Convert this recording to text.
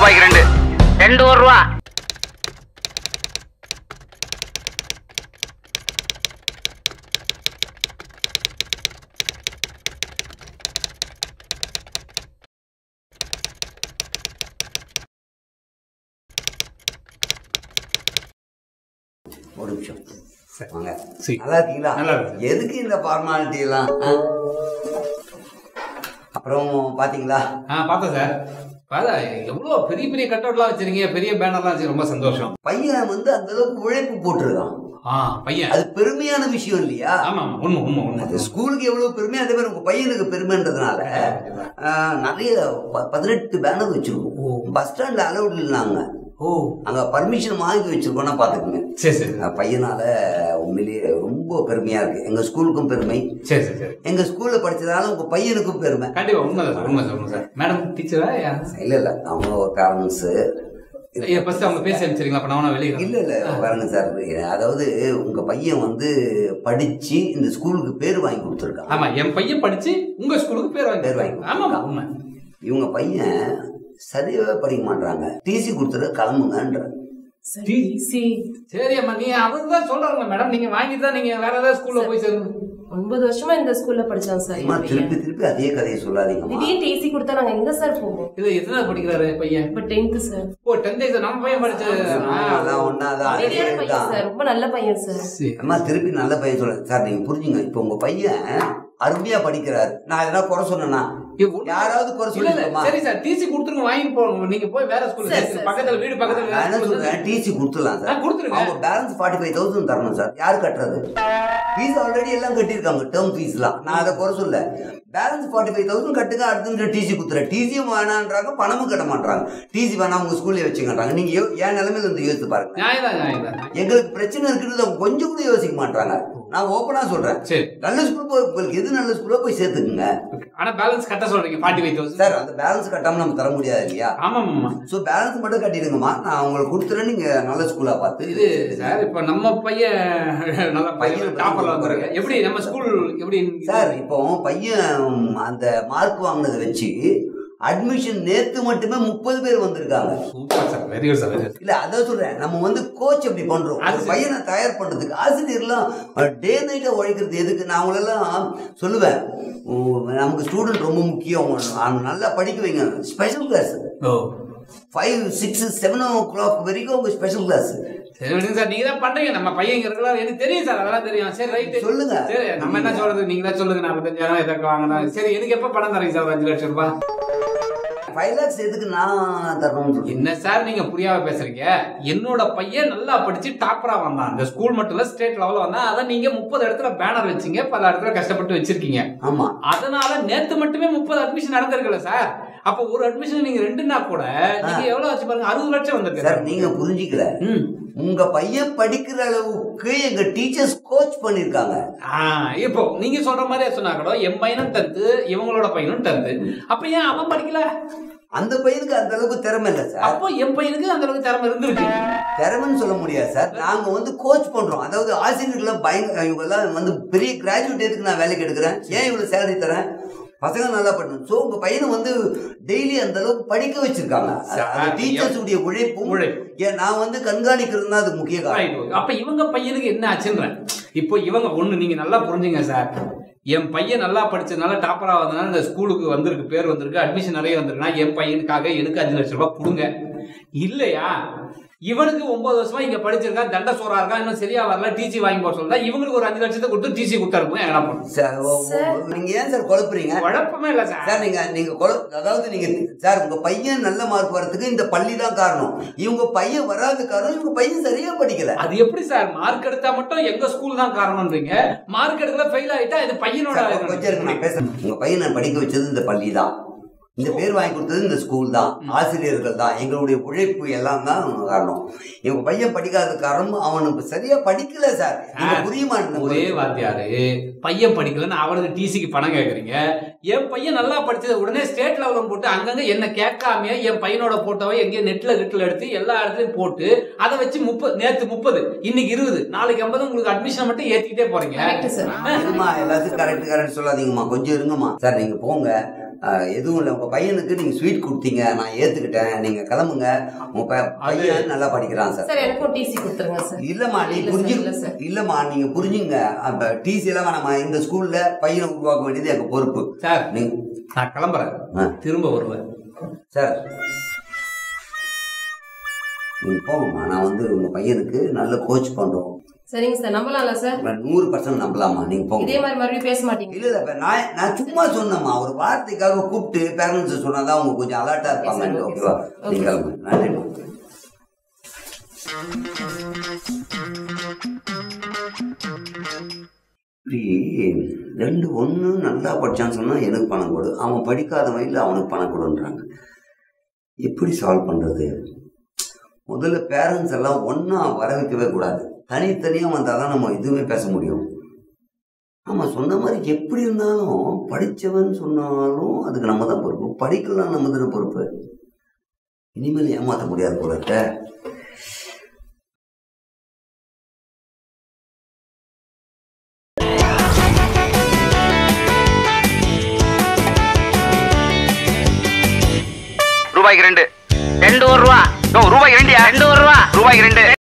ரூபாய்க்கு ரெண்டு ரெண்டு ஒரு ரூபா ஒரு நிமிஷம் வாங்க சரி. நல்லா இருக்கீங்களா நல்லா இருக்கேன். எதுக்கு இந்த ஃபார்மாலிட்டி எல்லாம் ஆ? அப்புறம் பாத்தீங்களா ஆ பார்த்தேன் சார் பார்த்தா எவ்வளோ பெரிய பெரிய கட்டவுட்லாம் வச்சிருக்கீங்க பெரிய பேனர்லாம் வச்சு ரொம்ப சந்தோஷம் பையன் வந்து அந்த அளவுக்கு உழைப்பு போட்டிருக்கான் ஆ பையன் அது பெருமையான விஷயம் இல்லையா ஆமா ஆமா உண்மை உண்மை உண்மை அது ஸ்கூலுக்கு எவ்வளவு பெருமை அதே மாதிரி உங்க பையனுக்கு பெருமைன்றதுனால ஆ, நிறைய ப- பதினெட்டு பேனர் வச்சிருக்கோம் பஸ் ஸ்டாண்ட்ல அலௌட் இல்லைனாங்க ஓ அங்க பர்மிஷன் வாங்கி வச்சிருக்கோம்னா பாத்துக்கோங்க சரி சரி ஆ, பையனால உண்மையிலேயே ரொம்ப பெருமையா இருக்கு எங்க ஸ்கூலுக்கும் பெருமை சரி சரி சரி எங்க ஸ்கூல்ல படிச்சதால உங்க பையனுக்கும் பெருமை கண்டிப்பா உண்மை சார் உண்மை சார் உண்மை சார் மேடம் டீச்சரா இல்ல இல்ல அவங்க ஒரு பேரண்ட்ஸ் ஃபர்ஸ்ட் அவங்க பேசி அனுப்பிச்சிருங்களா அப்ப நான் வெளியே இல்ல இல்ல பாருங்க சார் அதாவது உங்க பையன் வந்து படிச்சு இந்த ஸ்கூலுக்கு பேர் வாங்கி கொடுத்துருக்கான் ஆமா என் பையன் படிச்சு உங்க ஸ்கூலுக்கு பேர் வாங்கி பேர் வாங்கி ஆமா ஆமா உண்மை இவங்க பையன் சரியாவே படிக்க மாட்டாங்க டிசி கொடுத்துட்டு கிளம்புங்கன்ற சரி சரி அம்மா நீ அவங்க தான் சொல்றாங்க மேடம் நீங்க வாங்கி தான் நீங்க வேற ஏதாவது ஸ்கூல்ல போய் சேருங்க ஒன்பது வருஷமா இந்த ஸ்கூல்ல படிச்சான் சார் அம்மா என் பையன். திருப்பி திருப்பி அதே கதையை சொல்லாதீங்கம்மா திடீர்னு டிசி கொடுத்தா நாங்க எங்க சார் போவோம் இல்ல எத்தனை படிக்கிறாரு பையன் இப்ப டென்த் சார் ஓ டென்த் எக்ஸாம் நம்ம பையன் படிச்ச அதான் ஒன்னாதான் அதே அமைதியான பையன் தான் சார் ரொம்ப நல்ல பையன் சார் சரி அம்மா திருப்பி நல்ல பையன் சொல்ல சார் நீங்க புரிஞ்சுங்க இப்போ உங்க பையன் அருமையா படிக்கிறாரு நான் எதனா குறை சொன்னேன்னா இது உண்மை. யாராவது குறை இல்ல இல்ல சொல்லிருக்கோமா சரி சார் டிசி கொடுத்துருங்க வாங்கிட்டு போங்க நீங்க போய் வேற ஸ்கூல்ல சரி, சேர்த்துங்க. சரி, பக்கத்துல வீடு பக்கத்துல நான் என்ன வேற school சொல்றேன் டிசி கொடுத்துடலாம் ஆ, சார் கொடுத்துருங்க. அவங்க பேலன்ஸ் ஃபார்ட்டி ஃபைவ் தௌசண்ட் தரணும் சார் யார் கட்டுறது ஃபீஸ் ஆல்ரெடி எல்லாம் கட்டியிருக்காங்க டேர்ம் ஃபீஸ்லாம் நான் அதை குறை சொல்ல பேலன்ஸ் ஃபார்ட்டி ஃபைவ் தௌசண்ட் கட்டுங்க அடுத்து டிசி குத்துறேன் டிசியும் வேணான்றாங்க பணமும் கட்ட மாட்டாங்க டிசி வேணா உங்க ஸ்கூல்ல வச்சுக்கன்றாங்க நீங்க யோ- என் நிலைமையில வந்து யோசித்து பாருங்க நியாயம் தான் நியாயம் தான் எங்களுக்கு பிரச்சனை இருக்கிறது அவங்க கொஞ்சம் கூட யோசிக்க மாட்டாங்க நான் ஓப்பனா சொல்றேன் சரி நல்ல ஸ்கூல் போய் உங்களுக்கு எது நல்ல ஸ்கூலோ போய் சேர்த்துக்குங்க ஆனா பேலன்ஸ் கட்ட சொல்றீங்க ஃபார்ட்டி ஃபைவ் தௌசண்ட் சார் அந்த பேலன்ஸ் கட்டாம நம்ம தர முடியாது இல்லையா ஆமா ஆமா ஸோ பேலன்ஸ் மட்டும் கட்டிடுங்கம்மா நான் உங்களுக்கு கொடுத்துறேன் நீங்க நல்ல ஸ்கூலா பார்த்து இது சார் இப்ப நம்ம பையன் நல்ல பையன் பையன் டாப்பர்ல வந்துருங்க எப்படி நம்ம ஸ்கூல் எப்படி சார் இப்போ பையன் அந்த மார்க் வாங்கினதை வச்சு அட்மிஷன் நேத்து மட்டுமே முப்பது பேர் வந்திருக்காங்க super sir very good sir very good இல்ல அதான் சொல்றேன் நம்ம வந்து கோச் எப்படி பண்றோம் அது ஒரு சரி. பையனை தயார் பண்றதுக்கு ஆசிரியர்லாம் டே நைட்டா உழைக்கிறது எதுக்கு நான் அவங்களெல்லாம் சொல்லுவேன் உம், நமக்கு ஸ்டூடெண்ட் ரொம்ப முக்கியம் அவங்க நல்லா படிக்க வைங்க ஸ்பெஷல் கிளாஸ் ஓ five six seven o'clock வரைக்கும் உங்க ஸ்பெஷல் கிளாஸ் சரி விடுங்க சார் நீங்க தான் பண்றீங்க நம்ம பையன் இங்க இருக்கலாம் எனக்கு தெரியும் சார் அதெல்லாம் தெரியும் சரி ரைட் சொல்லுங்க. சரி நம்ம என்ன சொல்றது நீங்க தான் சொல்லுங்க நாற்பத்தஞ்சாயிரம் எதற்கு வாங்கினா சரி எனக்கு எப்ப பணம் தரீங்க சார் ஒரு அஞ்சு லட்சம் ரூபாய் ஃபைவ் லேக்ஸ் எதுக்கு நான் தரணும்னு சொல்றேன் என்ன சார் நீங்க புரியாம பேசுறீங்க என்னோட பையன் நல்லா படிச்சு டாப்பரா வந்தான் இந்த ஸ்கூல் மட்டும் இல்ல ஸ்டேட் லெவல்ல வந்தான் அதை நீங்க முப்பது இடத்துல பேனர் வச்சீங்க பல இடத்துல கஷ்டப்பட்டு வச்சிருக்கீங்க ஆமா அதனால நேத்து மட்டுமே முப்பது அட்மிஷன் நடந்திருக்குல்ல சார் அப்ப ஒரு அட்மிஷன் நீங்க ரெண்டுனா கூட நீங்க எவ்வளவு வச்சு பாருங்க அறுபது லட்சம் வந்திருக்கு சார் நீங்க புரிஞ்சிக்கல ம். உங்க பையன் படிக்கிற அளவுக்கு எங்க டீச்சர்ஸ் கோச் பண்ணிருக்காங்க ஆ, இப்போ நீங்க சொல்ற மாதிரியே சொன்னா கூட என் பையனும் டென்த்து இவங்களோட பையனும் டென்த்து அப்ப ஏன் அவன் படிக்கல அந்த பையனுக்கு அந்த அளவுக்கு திறமை இல்லை சார் அப்போ என் பையனுக்கு அந்த அளவுக்கு திறமை இருந்திருக்கு திறமைன்னு சொல்ல முடியாது சார் நாங்க வந்து கோச் பண்றோம் அதாவது ஆசிரியர்கள்லாம் பயங்கர இவங்க எல்லாம் வந்து பெரிய கிராஜுவேட் எதுக்கு நான் வேலைக்கு எடுக்கிறேன் ஏன் இவ்வளவு சேலரி தரேன் பசங்க நல்லா பண்ணணும் ஸோ உங்க பையனை வந்து டெய்லி அந்த அளவுக்கு படிக்க வச்சிருக்காங்க சார், டீச்சர்ஸ் உடைய உழைப்பும் உழைப்பு. ஏன் நான் வந்து கண்காணிக்கிறது தான் அது முக்கிய காரணம் Right, okay. அப்ப இவங்க பையனுக்கு என்ன ஆச்சுன்றேன் இப்போ இவங்க ஒண்ணு நீங்க நல்லா புரிஞ்சுங்க சார் என் பையன் நல்லா படிச்சதுனால டாப்பரா வந்தனால இந்த ஸ்கூலுக்கு வந்திருக்கு பேர் வந்திருக்கு அட்மிஷன் நிறைய வந்திருக்குன்னா என் பையனுக்காக எனக்கு அஞ்சு லட்சம் ரூபாய் கொடுங்க இல்லையா இவனுக்கு ஒன்பது வருஷமா இங்க படிச்சிருக்கான் தண்ட சோறா இருக்கான் இன்னும் சரியா வரல டிசி வாங்கி போட சொல்றா இவங்களுக்கு ஒரு அஞ்சு லட்சத்தை கொடுத்து டிசி கொடுத்தாருங்க என்ன பண்ணும் சார் ஓ- ஓ- நீங்க ஏன் சார் குழப்புறீங்க குழப்பமே இல்ல சார் சார் நீங்க நீங்க கொல- அதாவது நீங்க சார் உங்க பையன் நல்ல மார்க் வரதுக்கு இந்த பள்ளி தான் காரணம் இவங்க பையன் வராத காரணம் இவங்க பையன் சரியா படிக்கல அது எப்படி சார் மார்க் எடுத்தா மட்டும் எங்க ஸ்கூல் தான் காரணம்ன்றீங்க மார்க் எடுக்கல ஃபெயில் ஆயிட்டா இது பையனோட சார், கொஞ்சம் இருங்க, நான் பேசுறேன் உங்க பையனை படிக்க வச்சது இந்த பள்ளி தான் இந்த பேர் வாங்கி கொடுத்தது இந்த ஸ்கூல் தான் ஆசிரியர்கள் தான் எங்களுடைய உழைப்பு எல்லாம் தான் காரணம் இவங்க பையன் படிக்காத காரணம் அவனுக்கு சரியா படிக்கல சார் நீங்க புரிய ஒரே மாட்டேன் வாத்தியாரு பையன் படிக்கலன்னு அவனுக்கு டிசிக்கு பணம் கேக்குறீங்க என் பையன் நல்லா படிச்சது உடனே ஸ்டேட் லெவலில் போட்டு அங்கங்க என்ன கேட்காம என் பையனோட போட்டோவை எங்கேயும் நெட்ல கிட்ல எடுத்து எல்லா இடத்துலயும் போட்டு அதை வச்சு முப்பது நேத்து முப்பது இன்னைக்கு இருபது நாளைக்கு ஐம்பது உங்களுக்கு அட்மிஷன் மட்டும் ஏத்திக்கிட்டே போறீங்க கரெக்ட் சார் இருமா எல்லாத்துக்கும் கரெக்ட் கரெக்ட் சொல்லாதீங்கம்மா கொஞ்சம் இருங்கம்மா சார் நீங்க போங்க அஹ், எதுவும் இல்லை உங்க பையனுக்கு நீங்க ஸ்வீட் கொடுத்தீங்க நான் ஏத்துக்கிட்டேன் நீங்க கிளம்புங்க உங்க ப- பையன் நல்லா படிக்கிறான் சார் சார் எனக்கும் டிசி கொடுத்துருங்க சார் இல்லம்மா நீ இல்ல புரிஞ்சு சார், இல்ல சார். இல்லம்மா நீங்க புரிஞ்சுங்க அந்த டிசி எல்லாம் வேணாம்மா இந்த ஸ்கூல்ல பையனை உருவாக்க வேண்டியது எங்க பொறுப்பு சார் நீங்க நான் கிளம்புறேன் ஆ. திரும்ப வருவேன் சார் நீங்க போங்கம்மா நான் வந்து உங்க பையனுக்கு நல்ல கோச் பண்றோம் சரிங்க சார் நம்பலாம்ல சார் நூறு பர்சன்ட் நம்பலாமா நீங்க போங்க இதே மாதிரி மறுபடியும் பேச மாட்டீங்க இல்ல இல்ல இப்ப நான் நான் சும்மா சொன்னேம்மா ஒரு வார்த்தைக்காக கூப்பிட்டு பேரண்ட்ஸ் சொன்னாதான் அவங்க கொஞ்சம் அலர்ட்டா இருப்பாங்க Okay, sir. ஓகேவா Okay, நீங்க sir. கிளம்புங்க. நன்றிம்மா இப்படி ரெண்டு ஒன்று நல்லா படிச்சான்னு சொன்னா எனக்கு பணம் கொடு அவன் படிக்காதவன் இல்லை அவனுக்கு பணம் கொடுன்றாங்க எப்படி சால்வ் பண்றது முதல்ல பேரண்ட்ஸ் எல்லாம் ஒன்றா வர வைக்கவே கூடாது தனித்தனியாக வந்தால் தான் நம்ம எதுவுமே பேச முடியும் ஆமாம் சொன்ன மாதிரி எப்படி இருந்தாலும் படித்தவன் சொன்னாலும் அதுக்கு நம்ம தான் பொறுப்பு படிக்கலாம் நம்ம தானே பொறுப்பு இனிமேல் ஏமாற்ற முடியாது போல இருக்க ரூபாய்க்கு ரெண்டு ரெண்டு ஒரு ரூபா ரூபாய்க்கு ரெண்டு ரெண்டு ஒரு ரூபா ரூபாய்க்கு ரெண்டு